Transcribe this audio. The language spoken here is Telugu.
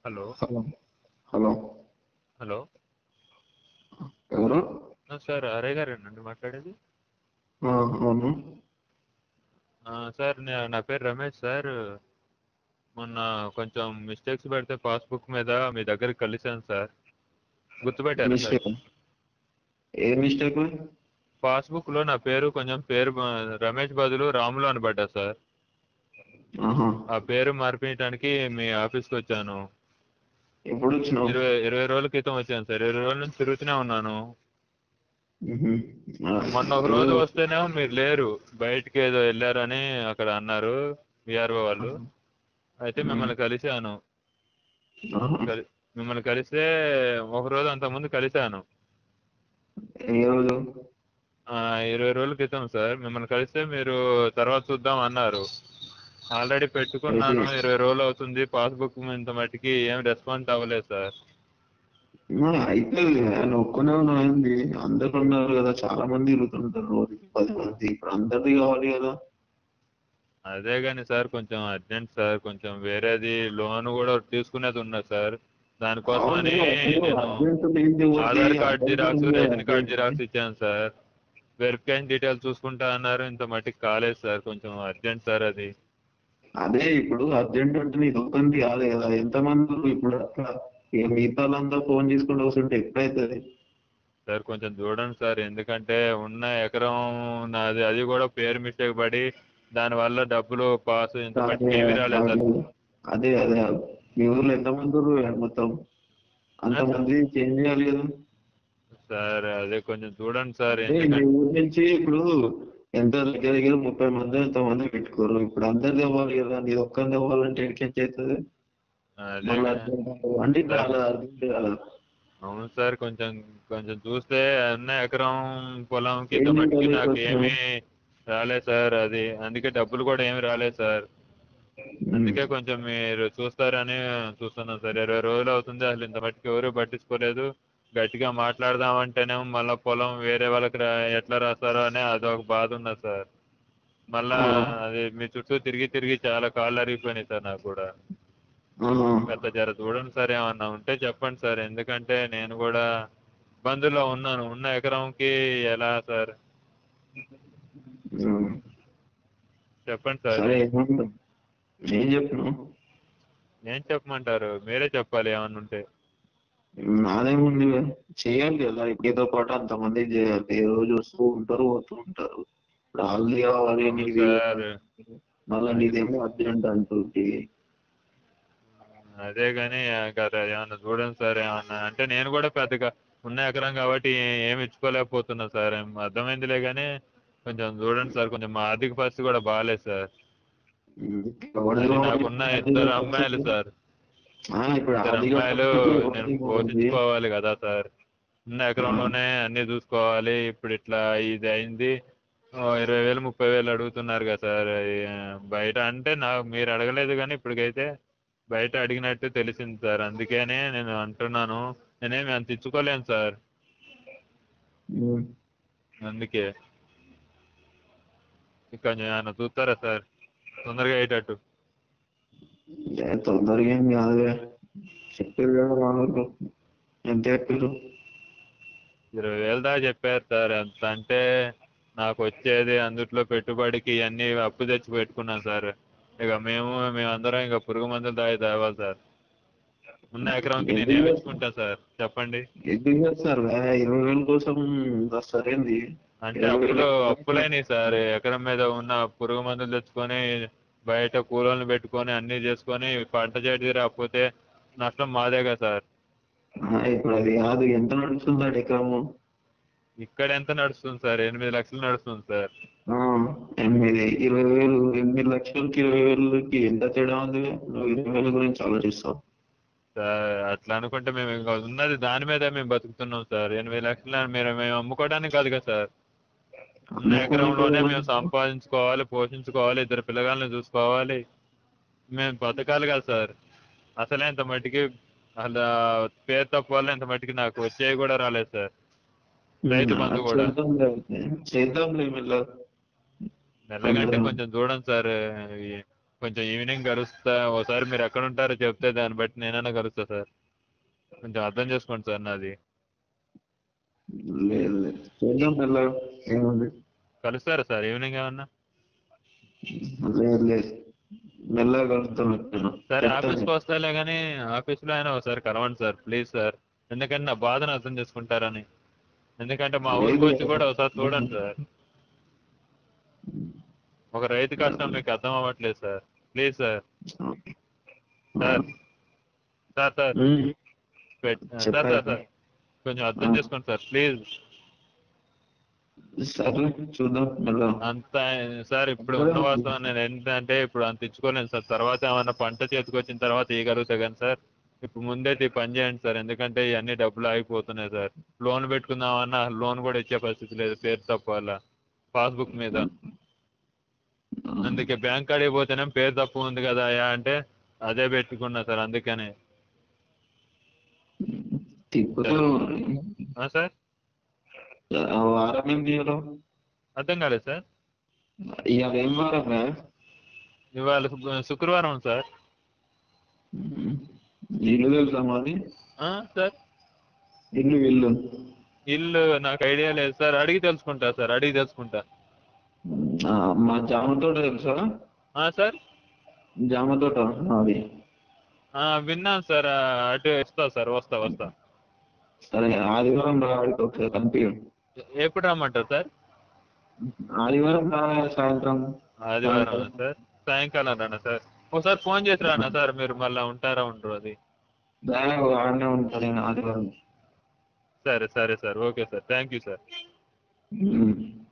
హలో హలో హలో హలో ఎవరు ఆ, సార్ అరయ్ గారేనండి మాట్లాడేది ఆ, అవును ఆ, సార్ నే- నా పేరు రమేష్ సార్ మొన్న కొంచెం మిస్టేక్స్ పెడితే పాస్బుక్ మీద మీ దగ్గరికి కలిసాను సార్ గుర్తుపెట్టారు సార్ మిస్టేక్ ఏ మిస్టేక్ పాస్బుక్ లో నా పేరు కొంచెం పేరు బ- రమేష్ బదులు రాములు అని పడ్డా సార్ ఆహా ఆ పేరు మార్పించడానికి మీ ఆఫీస్కి వచ్చాను ఎప్పుడు వచ్చినావు ఇరవై ఇరవై రోజుల క్రితం వచ్చాను సార్ ఇరవై రోజుల నుంచి తిరుగుతూనే ఉన్నాను మ్హూ. ఆ, మొన్న ఒక రోజు వస్తేనేమో మీరు లేరు బయటికి ఏదో వెళ్ళారని అక్కడ అన్నారు విఆర్ఓ వాళ్ళు అయితే మిమ్మల్ని కలిశాను ఆహా. కలి- మిమ్మల్ని కలిస్తే ఒక రోజు అంత ముందు కలిశాను ఏ రోజు ఆ, ఇరవై రోజుల క్రితం సార్ మిమ్మల్ని కలిస్తే మీరు తర్వాత చూద్దాం అన్నారు ఆల్రెడీ పెట్టుకున్నాను అయితే- ఇరవై రోజులు అవుతుంది పాస్బుక్ ఇంత మట్టికి ఏం రెస్పాన్స్ అవ్వలేదు సార్ ఆ, అయితే ఆయన ఒక్కనే ఉన్నాయండి అందరు ఉన్నారు కదా చాలా మంది తిరుగుతుంటారు రోజుకి పది మంది ఇప్పుడు అందరిది కావాలి కదా అదే కానీ సార్ కొంచెం అర్జెంట్ సార్ కొంచెం వేరేది లోన్ కూడా తీసుకునేది ఉన్నది సార్ దానికోసమని నేను అర్జెంట్ లేనిది ఒకటి, ఆధార్ కార్డ్ అర్జెంట్ జిరాక్స్ ఉంది, రేషన్ కార్డ్ అర్జెంట్. జిరాక్స్ ఇచ్చాను సార్ వెరిఫికేషన్ డీటెయిల్స్ చూసుకుంటా అన్నారు ఇంత మట్టికి కాలేదు సార్ కొంచెం అర్జెంట్ సార్ అది అదే ఇప్పుడు అర్జెంట్ అంటే నీకు ఒక్కంది కాదు కదా ఎంతమంది ఉన్నారు ఇప్పుడు అట్లా ఇక మిగతా వాళ్ళంతా ఫోన్ చేసుకుంటూ వస్తుంటే ఎప్పుడైతుంది సార్ కొంచెం చూడండి సార్ ఎందుకంటే ఉన్న ఎకరం నాది అది కూడా పేరు మిస్టేక్ పడి దాని వల్ల డబ్బులు పాస్ ఇంత మట్టికి ఏమీ రాలేదు సార్ అదే అదే మీ ఊర్లో ఎంతమంది ఉన్నారు మొత్తం అంతమంది చేంజ్ చేయాలి కదా సార్ అదే కొంచెం చూడండి సార్ అదే మీ ఎందుకంటే ఊరు నుంచి ఇప్పుడు ఎంత దగ్గర దగ్గర ముప్పై మంది ఎంతమంది పెట్టుకోరు ఇప్పుడు అందరిది ఇవ్వాలి కదా నీది ఒక్కరిది ఇవ్వాలంటే ఎడికెట్ అవుతుంది అదే మళ్ళీ అంటే చాలా అర్జెంట్ కదా అవును సార్ కొంచెం కొంచెం చూస్తే ఉన్న ఎకరం పొలంకి ఏం ఇంత మట్టికి లేదు నాకు కొంచెం. ఏమీ రాలేదు సార్ అది అందుకే డబ్బులు కూడా ఏమి రాలేదు సార్ అందుకే కొంచెం మీరు చూస్తారని చూస్తున్నాం సార్ ఇరవై రోజులు అవుతుంది అసలు ఇంత మట్టికి ఎవరు పట్టించుకోలేదు గట్టిగా మాట్లాడదామంటేనేమో మళ్ళా పొలం వేరే వాళ్ళకి రా- ఎట్లా రాస్తారో అని అదొక బాధ ఉన్నది సార్ మళ్ళా ఆ. అది మీ చుట్టూ తిరిగి తిరిగి చాలా కాళ్ళు అరిగిపోయినాయి సార్ నాకు కూడా ఆహా. గత జర చూడండి సార్ ఏమన్నా ఉంటే చెప్పండి సార్ ఎందుకంటే నేను కూడా ఇబ్బందుల్లో ఉన్నాను ఉన్న ఎకరంకి ఎలా సార్ ఉమ్. చెప్పండి సార్ సరే ఏమన్నా ఏం చెప్పను ఏం చెప్పమంటారు మీరే చెప్పాలి ఏమన్నా ఉంటే నాదేముంది చేయాలి కదా ఇప్పుడుతో పాటు అంతమంది చేయాలి ఏ రోజు వస్తూ ఉంటారు పోతూ ఉంటారు ఇప్పుడు వాళ్ళది కావాలి నీది సార్ మళ్ళీ నీదేమో అర్జెంట్ అంటుంది అదే కానీ కదా ఏమన్నా చూడండి సార్ ఏమన్నా అంటే నేను కూడా పెద్దగా ఉన్న ఎకరం కాబట్టి ఏమి ఇచ్చుకోలేకపోతున్నా సార్ ఏం అర్థమైందిలే కానీ కొంచెం చూడండి సార్ కొంచెం మా ఆర్థిక పరిస్థితి కూడా బాగాలేదు సార్ ఎవరిది అది కావాలి? నాకున్న ఇద్దరు అమ్మాయిలు సార్ ఆ, ఇప్పుడు ఇద్దరు అది అమ్మాయిలు కాకపోతే నేను ఎవరిది కావాలి? పోషించుకోవాలి కదా సార్ ఉన్న ఎకరంలోనే అన్ని చూసుకోవాలి ఇప్పుడు ఇట్లా ఇది అయింది ఓ ఇరవై వేలు ముప్పై వేలు అడుగుతున్నారు కదా సార్ ఈ, బయట అంటే నాకు మీరు అడగలేదు కానీ ఇప్పటికైతే బయట అడిగినట్టు తెలిసింది సార్ అందుకనే నేను అంటున్నాను నేనేమి అంత ఇచ్చుకోలేను సార్ ఉమ్. అందుకే కొంచెం ఏమన్నా చూస్తారా సార్ తొందరగా అయ్యేటట్టు ఏ, తొందరగా ఏం కాదులే చెప్పారు కదా వాళ్ళు ఎంత చెప్పారు ఇరవై వేలు దాకా చెప్పారు సార్ ఎంత అంటే నాకు వచ్చేది అందుట్లో పెట్టుబడికి ఇవన్నీ అప్పు తెచ్చి పెట్టుకున్నాం సార్ ఇక మేము మేమందరం ఇక పురుగు మందులు దాగి తేవాలి సార్ ఉన్న ఎకరంకి నేను ఏమి ఇచ్చుకుంటా సార్ చెప్పండి ఎందుకు చేస్తారు ఏ, ఇరవై వేల కోసం సరేంది అంటే అప్పులు అప్పులైనవి సార్ ఎకరం మీద ఉన్న పురుగు మందులు తెచ్చుకొని బయట కూలోళ్ళని పెట్టుకొని అన్ని చేసుకొని పంట చేతి రాకపోతే నష్టం మాదే కదా సార్ ఇప్పుడు అది కాదు ఎంత నడుస్తుంది ఎకరము ఇక్కడ ఎంత నడుస్తుంది సార్ ఎనిమిది లక్షలు నడుస్తుంది సార్ ఆ, ఎనిమిది ఇరవై వేలు ఎనిమిది లక్షలకి ఇరవై వేలకి ఎంత తేడా ఉంది నువ్వు ఇరవై వేల గురించి ఆలోచిస్తావు సార్ అట్లా అనుకుంటే మేము ఇంకా ఉన్నది దాని మీద మేము బతుకుతున్నాం సార్ ఎనిమిది లక్షలు మీరు మేము అమ్ముకోవడానికి కాదు కదా సార్ ఉన్న ఎకరంలోనే మేము సంపాదించుకోవాలి పోషించుకోవాలి ఇద్దరు పిల్లగాళ్ళని చూసుకోవాలి మేము బతకాలి కదా సార్ అసలే ఇంత మట్టికి అలా పేరు తప్ప వల్ల ఇంత మట్టికి నాకు వచ్చేవి కూడా రాలేదు సార్ రైతు బంధు కూడా చేద్దాంలే అయితే. చేద్దాంలే మెల్ల మెల్లగంటే కొంచెం చూడండి సార్ ఈ కొంచెం ఈవినింగ్ కలుస్తా ఒకసారి మీరు ఎక్కడ ఉంటారో చెప్తే దాన్ని బట్టి నేనైనా కలుస్తా సార్ కొంచెం అర్థం చేసుకోండి సార్ నాది లేదు లేదు చూద్దాం మెల్లగా ఏముంది కలుస్తారా సార్ ఈవినింగ్ ఏమన్నా లేదు లేదు మెల్లగా కలుగుతాం ఎప్పుడైనా. సరే చెప్తాను. ఆఫీస్కి వస్తాలే కానీ ఆఫీస్లో అయినా ఒకసారి కలవండి సార్ ప్లీజ్ సార్ ఎందుకంటే నా బాధను అర్థం చేసుకుంటారని ఎందుకంటే మా ఊరికి వచ్చి కూడా ఒకసారి చూడండి సార్ ఒక రైతు కష్టం మీకు అర్థం అవ్వట్లేదు sir please sir sir sir sir ఉమ్. పెట్- సార్ సార్ సార్ కొంచెం అర్థం చేసుకోండి సార్ ప్లీజ్ సరే చూద్దాం మెల్లగా అంత సార్ ఇప్పుడు ఉన్న వాస్తవం నేను ఏంటంటే ఇప్పుడు అంత ఇచ్చుకోలేను సార్ తర్వాత ఏమన్నా పంట చేతికి వచ్చిన తర్వాత ఇవ్వగలుగుతా కానీ సార్ ఇప్పుడు ముందైతే ఈ పని చేయండి సార్ ఎందుకంటే ఇవన్నీ డబ్బులు ఆగిపోతున్నాయి సార్ లోన్ పెట్టుకుందామన్నా లోన్ కూడా ఇచ్చే పరిస్థితి లేదు పేరు తప్ప వల్ల పాస్బుక్ మీద అందుకే బ్యాంక్ కాడికి పోతేనే పేరు తప్పు ఉంది కదా అయ్యా అంటే అదే పెట్టుకున్నా సార్ అందుకని తిప్పుతూ ఆ సార్ ఆ వారం ఏం చేయాలో అర్థం కాలేదు సార్ ఇవాళ ఏం వారమే ఇవాళ శుక్ర- శుక్రవారం సార్ ఇల్లు తెలుసా మాది ఆ, సార్ ఇల్లు ఇల్లు ఇల్లు నాకు ఐడియా లేదు సార్ అడిగి తెలుసుకుంటా సార్ అడిగి తెలుసుకుంటా ఆ, మా జామ తోట తెలుసా ఆ, సార్ జామ తోట మాది ఆ, విన్నాను సార్ ఆ, అటు వస్తా సార్ వస్తా వస్తా సరే ఆదివారం రావాడికి ఒకసారి కనిపించు ఎప్పుడు రమ్మంటారు సార్ ఆదివారం రా సాయంత్రం ఆదివారం సార్ సాయంకాలం రానా సార్ ఒకసారి ఫోన్ చేసి రానా సార్ మీరు మళ్ళీ ఉంటారా ఉండరు అది దాని ఆడనే ఉంటుంది ఆదివారం సరే సరే sir okay sir thank you sir um.